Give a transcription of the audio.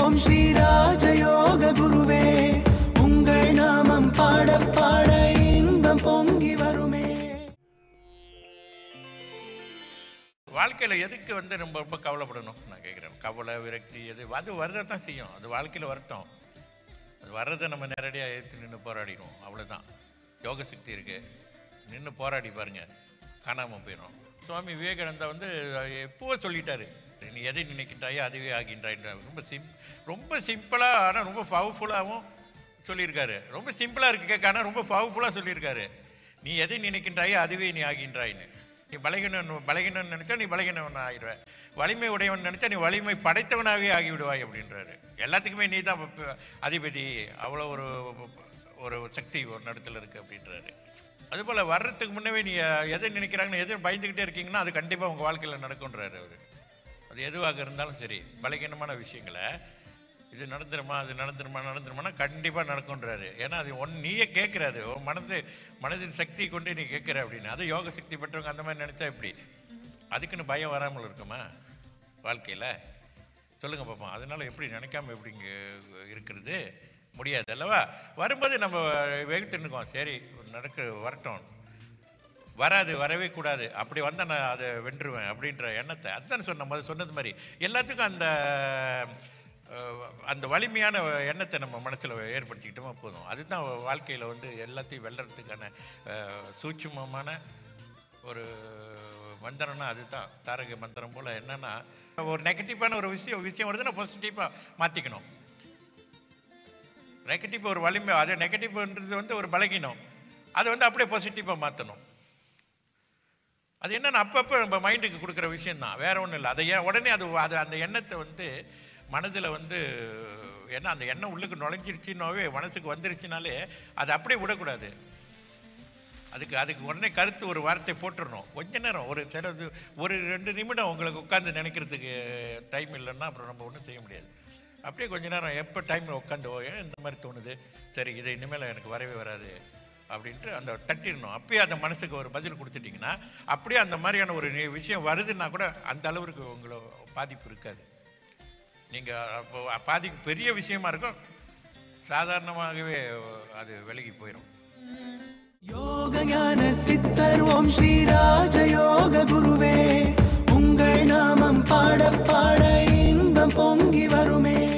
ஓம் ஸ்ரீ ராஜயோக குருவே உங்கள் நாமம் பாட பாட இன்பம் பொங்கி வருமே வாழ்க்கையில் எதுக்கு வந்து நம்ம ரொம்ப கவலைப்படணும் நான் கேட்குறேன் கவலை விரக்தி எது அது வரதான் செய்யும் அது வாழ்க்கையில் வரட்டும் அது வர்றதை நம்ம நேரடியாக எடுத்து நின்று போராடிடுவோம் அவ்வளோதான் யோக சக்தி இருக்கு நின்று போராடி பாருங்க காணாமல் போயிடும் சுவாமி விவேகானந்தா வந்து எப்போ சொல்லிட்டாரு நீ எதை நினைக்கின்றாயோ அதுவே ஆகின்றாயின்ற ரொம்ப சிம் ரொம்ப சிம்பிளாக ஆனால் ரொம்ப பவர்ஃபுல்லாகவும் சொல்லியிருக்காரு ரொம்ப சிம்பிளாக இருக்கு கேட்க ஆனால் ரொம்ப பவர்ஃபுல்லாக சொல்லியிருக்காரு நீ எதை நினைக்கின்றாயோ அதுவே நீ ஆகின்றாயின்னு நீ பலகீனன் பலகீனன் நினைச்சா நீ பலகீனவன் ஆயிடுவ வலிமை உடையவன் நினைச்சா நீ வலிமை படைத்தவனாகவே ஆகிவிடுவாய் அப்படின்றாரு எல்லாத்துக்குமே நீ தான் ப- அதிபதி அவ்வளோ ஒரு ஒரு சக்தி ஒரு இடத்துல இருக்கு அப்படின்றாரு அதுபோல் வர்றதுக்கு முன்னவே நீ எதை நினைக்கிறாங்கன்னு எது பயந்துக்கிட்டே இருக்கீங்கன்னா அது கண்டிப்பாக உங்கள் வாழ்க்கையில் நடக்கும்ன்றாரு அவர் அது எதுவாக இருந்தாலும் சரி பலகீனமான விஷயங்களை இது நடந்துருமா அது நடந்துருமா நடந்துருமானா கண்டிப்பாக நடக்கும்ன்றாரு ஏன்னா அது ஒன் நீயே கேட்குறாது உன் மனது மனதின் சக்தி கொண்டு நீ கேட்குற அப்படின்னு அது யோக சக்தி பெற்றவங்க அந்த மாதிரி நினச்சா எப்படி அதுக்குன்னு பயம் வராமல் இருக்குமா வாழ்க்கையில் சொல்லுங்க பாப்போம் அதனால எப்படி நினைக்காம எப்படி இங்கே இருக்கிறது முடியாது அல்லவா வரும்போது நம்ம வெகுத்துன்னுக்கோம் சரி நடக்க வரட்டும் வராது வரவே கூடாது அப்படி வந்தால் நான் அதை வென்றுவேன் அப்படின்ற எண்ணத்தை அதுதான் சொன்ன முதல்ல சொன்னது மாதிரி எல்லாத்துக்கும் அந்த அஹ், அந்த வலிமையான எண்ணத்தை நம்ம மனசில் ஏற்படுத்திக்கிட்டோமா போதும் அதுதான் வாழ்க்கையில் வந்து எல்லாத்தையும் வெல்றதுக்கான அஹ், சூட்சுமமான ஒரு மந்திரம்னா அதுதான் தாரக மந்திரம் போல் என்னன்னா ஒரு நெகட்டிவான ஒரு விஷயம் விஷயம் வருதுன்னா பாசிட்டிவாக மாற்றிக்கணும் நெகட்டிவ் ஒரு வலிமை அது நெகட்டிவ்ன்றது வந்து ஒரு பலகீனம் அதை வந்து அப்படியே பாசிட்டிவாக மாற்றணும் அது என்னன்னா அப்பப்போ நம்ம மைண்டுக்கு கொடுக்குற விஷயம் தான் வேற ஒன்றும் இல்லை அதை ஏன் உடனே அது அது அந்த எண்ணத்தை வந்து மனதில் வந்து ஏன்னா அந்த எண்ணம் உள்ளுக்கு நுழைஞ்சிருச்சுன்னாவே மனசுக்கு வந்துருச்சுனாலே அதை அப்படியே விடக்கூடாது அதுக்கு அதுக்கு உடனே கருத்து ஒரு வார்த்தை போட்டுடணும் கொஞ்ச நேரம் ஒரு சில இது- ஒரு ரெண்டு நிமிடம் உங்களுக்கு உட்காந்து நினைக்கிறதுக்கு டைம் இல்லைன்னா அப்புறம் நம்ம ஒன்றும் செய்ய முடியாது அப்படியே கொஞ்ச நேரம் எப்போ டைமில் உட்காந்து ஏன் இந்த மாதிரி தோணுது சரி இது இனிமேல் எனக்கு வரவே வராது அப்படின்ட்டு அந்த தட்டிடணும் அப்பயே அந்த மனசுக்கு ஒரு பதில் கொடுத்துட்டிங்கன்னா அப்படியே அந்த மாதிரியான ஒரு நி- விஷயம் வருதுன்னா கூட அந்த அளவுக்கு உங்களை பாதிப்பு இருக்காது நீங்கள் அப்போ பாதிப்பு பெரிய விஷயமா இருக்கும் சாதாரணமாகவே அது விலகி போயிடும் யோக ஞான சித்தர் ஓம் ஸ்ரீ ராஜயோக குருவே உங்கள் நாமம் பாட பாட இன்பம் பொங்கி வருமே